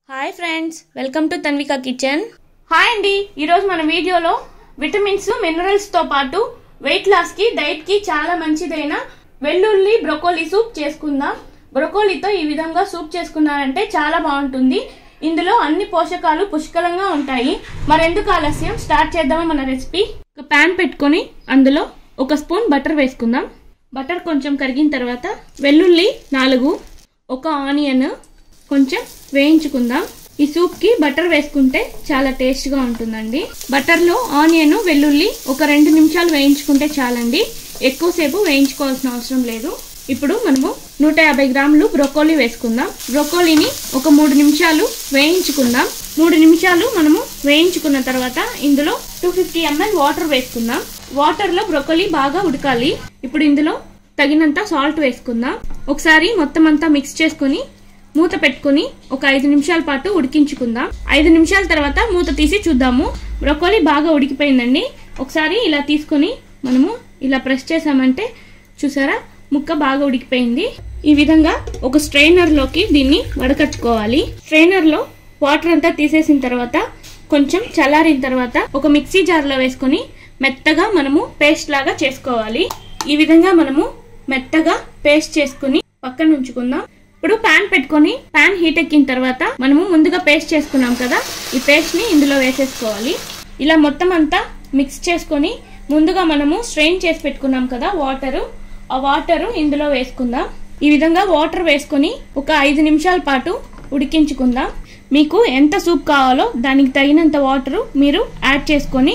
hi friends welcome to Tanvika kitchen hi అండి ఈరోజు మన వీడియోలో విటమిన్స్ మినరల్స్తో పాటు వెయిట్ లాస్కి డైట్కి చాలా మంచిదైన వెల్లుల్లి బ్రొకోలీ సూప్ చేసుకుందాం బ్రొకోలీతో ఈ విధంగా సూప్ చేసుకున్నారంటే చాలా బాగుంటుంది ఇందులో అన్ని పోషకాలు పుష్కలంగా ఉంటాయి మరెందుకు ఆలస్యం స్టార్ట్ చేద్దామా మన రెసిపీ ఒక ప్యాన్ పెట్టుకొని అందులో ఒక స్పూన్ బటర్ వేసుకుందాం బటర్ కొంచెం కరిగిన తర్వాత వెల్లుల్లి నాలుగు ఒక ఆనియన్ కొంచెం వేయించుకుందాం ఈ సూప్ కి బటర్ వేసుకుంటే చాలా టేస్ట్ గా ఉంటుందండి బటర్ లో ఆనియన్ వెల్లుల్లి ఒక రెండు నిమిషాలు వేయించుకుంటే చాలండి ఎక్కువసేపు వేయించుకోవాల్సిన అవసరం లేదు ఇప్పుడు మనము నూట యాభై గ్రాములు బ్రొకోలీ వేసుకుందాం బ్రొకోలీని ఒక మూడు నిమిషాలు వేయించుకుందాం మూడు నిమిషాలు మనము వేయించుకున్న తర్వాత ఇందులో టూ ఫిఫ్టీ ఎంఎల్ వాటర్ వేసుకుందాం వాటర్ లో బ్రొకోలీ బాగా ఉడకాలి ఇప్పుడు ఇందులో తగినంత సాల్ట్ వేసుకుందాం ఒకసారి మొత్తం అంతా మిక్స్ చేసుకుని మూత పెట్టుకుని ఒక ఐదు నిమిషాల పాటు ఉడికించుకుందాం ఐదు నిమిషాల తర్వాత మూత తీసి చూద్దాము బ్రొకోలీ బాగా ఉడికిపోయిందండి ఒకసారి ఇలా తీసుకొని మనము ఇలా ప్రెస్ చేసామంటే చూసారా ముక్క బాగా ఉడికిపోయింది ఈ విధంగా ఒక స్ట్రైనర్ లోకి దీన్ని వడకట్టుకోవాలి స్ట్రైనర్ లో వాటర్ అంతా తీసేసిన తర్వాత కొంచెం చల్లారిన తర్వాత ఒక మిక్సీ జార్ లో వేసుకొని మెత్తగా మనము పేస్ట్ లాగా చేసుకోవాలి ఈ విధంగా మనము మెత్తగా పేస్ట్ చేసుకుని పక్కన ఉంచుకుందాం ఇప్పుడు పాన్ పెట్టుకొని పాన్ హీట్ ఎక్కిన తర్వాత మనము ముందుగా పేస్ట్ చేసుకున్నాం కదా ఈ పేస్ట్ ని ఇందులో వేసేసుకోవాలి ఇలా మొత్తం అంతా మిక్స్ చేసుకొని ముందుగా మనము స్ట్రెయిన్ చేసి పెట్టుకున్నాం కదా వాటర్ ఆ వాటర్ ఇందులో వేసుకుందాం ఈ విధంగా వాటర్ వేసుకొని ఒక ఐదు నిమిషాల పాటు ఉడికించుకుందాం మీకు ఎంత సూప్ కావాలో దానికి తగినంత వాటర్ మీరు యాడ్ చేసుకొని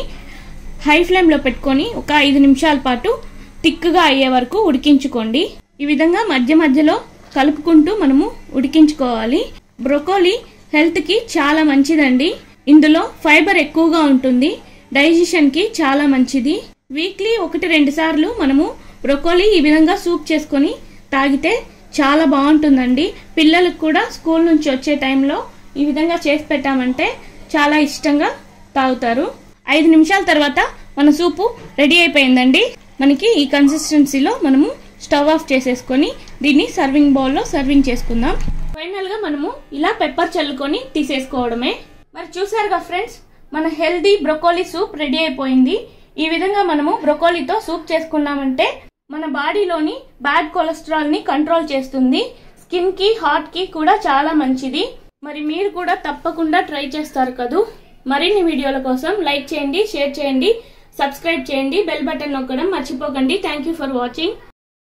హై ఫ్లేమ్లో పెట్టుకొని ఒక ఐదు నిమిషాల పాటు థిక్గా అయ్యే వరకు ఉడికించుకోండి ఈ విధంగా మధ్య మధ్యలో కలుపుకుంటూ మనము ఉడికించుకోవాలి బ్రొకోలీ హెల్త్కి చాలా మంచిదండి ఇందులో ఫైబర్ ఎక్కువగా ఉంటుంది డైజెషన్కి చాలా మంచిది వీక్లీ ఒకటి రెండు సార్లు మనము బ్రొకోలీ ఈ విధంగా సూప్ చేసుకొని తాగితే చాలా బాగుంటుందండి పిల్లలకు కూడా స్కూల్ నుంచి వచ్చే టైంలో ఈ విధంగా చేసి పెట్టామంటే చాలా ఇష్టంగా తాగుతారు ఐదు నిమిషాల తర్వాత మన సూపు రెడీ అయిపోయిందండి మనకి ఈ కన్సిస్టెన్సీలో మనము స్టవ్ ఆఫ్ చేసేసుకొని దీన్ని సర్వింగ్ బౌల్లో సర్వింగ్ చేసుకుందాం ఫైనల్ గా మనము ఇలా పెప్పర్ చల్లుకొని తీసేసుకోవడమే మరి చూసారుగా ఫ్రెండ్స్ మన హెల్దీ బ్రొకోలీ సూప్ రెడీ అయిపోయింది ఈ విధంగా మనము బ్రొకోలీతో సూప్ చేసుకున్నామంటే మన బాడీలోని బ్యాడ్ కొలెస్ట్రాల్ ని కంట్రోల్ చేస్తుంది స్కిన్ కి హార్ట్ కి కూడా చాలా మంచిది మరి మీరు కూడా తప్పకుండా ట్రై చేస్తారు కదూ మరిన్ని వీడియోల కోసం లైక్ చేయండి షేర్ చేయండి సబ్స్క్రైబ్ చేయండి బెల్ బటన్ నొక్కడం మర్చిపోకండి థ్యాంక్ యూ ఫర్ వాచింగ్